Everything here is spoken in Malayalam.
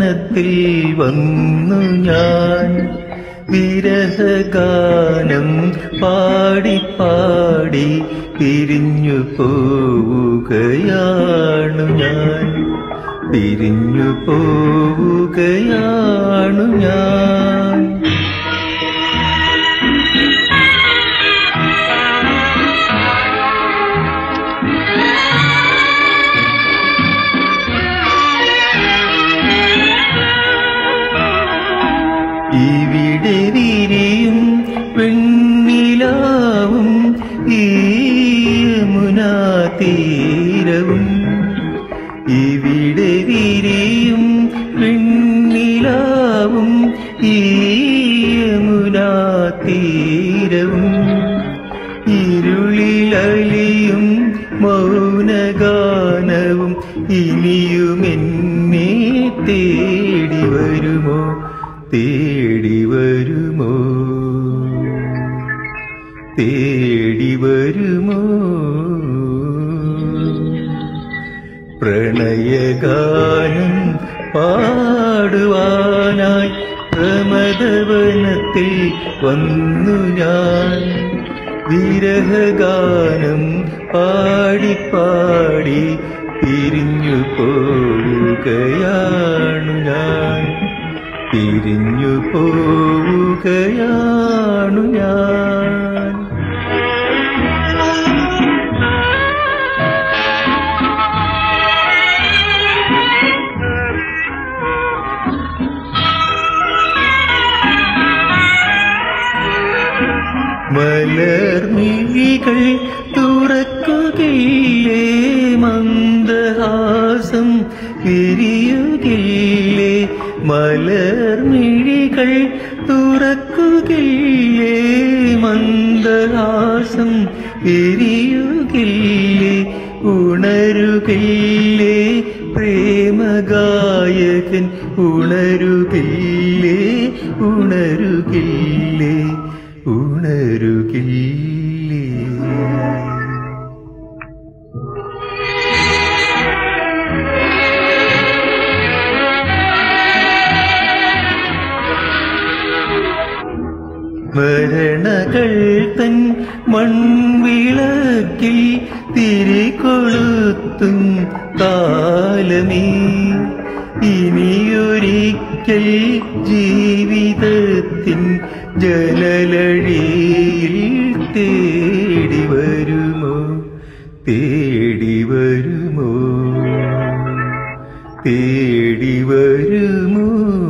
വൃന്ദാവനത്തിൽ വന്നു ഞാൻ വിരഹഗാനം പാടി പാടി പിരിഞ്ഞു പോവുകയാണു ഞാൻ പിരിഞ്ഞു പോവുകയാണു ഞാൻ ഇവിടെ വിരിയും വെണ്ണിലാവും ഈ യമുനാ തീരവും ഇവിടെ വിരിയും വെണ്ണിലാവും ഈ യമുനാ തീരവും ഇരുളിലലിയും മൗനഗാനവും ഇനിയും എന്നെ തേടി വരുമോ തേടി വരുമോ തേടി വരുമോ പ്രണയഗാനം പാടുവാനായി പ്രമദവനത്തിൽ വന്നു ഞാൻ വിരഹഗാനം പാടി പാടി പിരിഞ്ഞു പോവുകയാണു ഞാൻ പിരിഞ്ഞു പോവുകയാണു ഞാൻ മലർമിഴികൾ തുറക്കുകയില്ലേ മന്ദഹാസം വിരിയുകില്ലേ മലർമിഴികൾ തുറക്കുകയില്ലേ മന്ദഹാസം വിരിയുകില്ലേ ഉണരുകില്ലേ പ്രേമഗായകൻ ഉണരുകില്ലേ ഉണരുകില്ലേ ഉണരുകില്ലേ മരണകൾ തൻ മൺവിളക്കിൽ തിരികൊളുത്തും കാലമേ ഇനിയൊരിക്കൽ ജീവിതത്തിൻ ജനലഴിയിൽ തേടി വരുമോ തേടി വരുമോ തേടി വരുമോ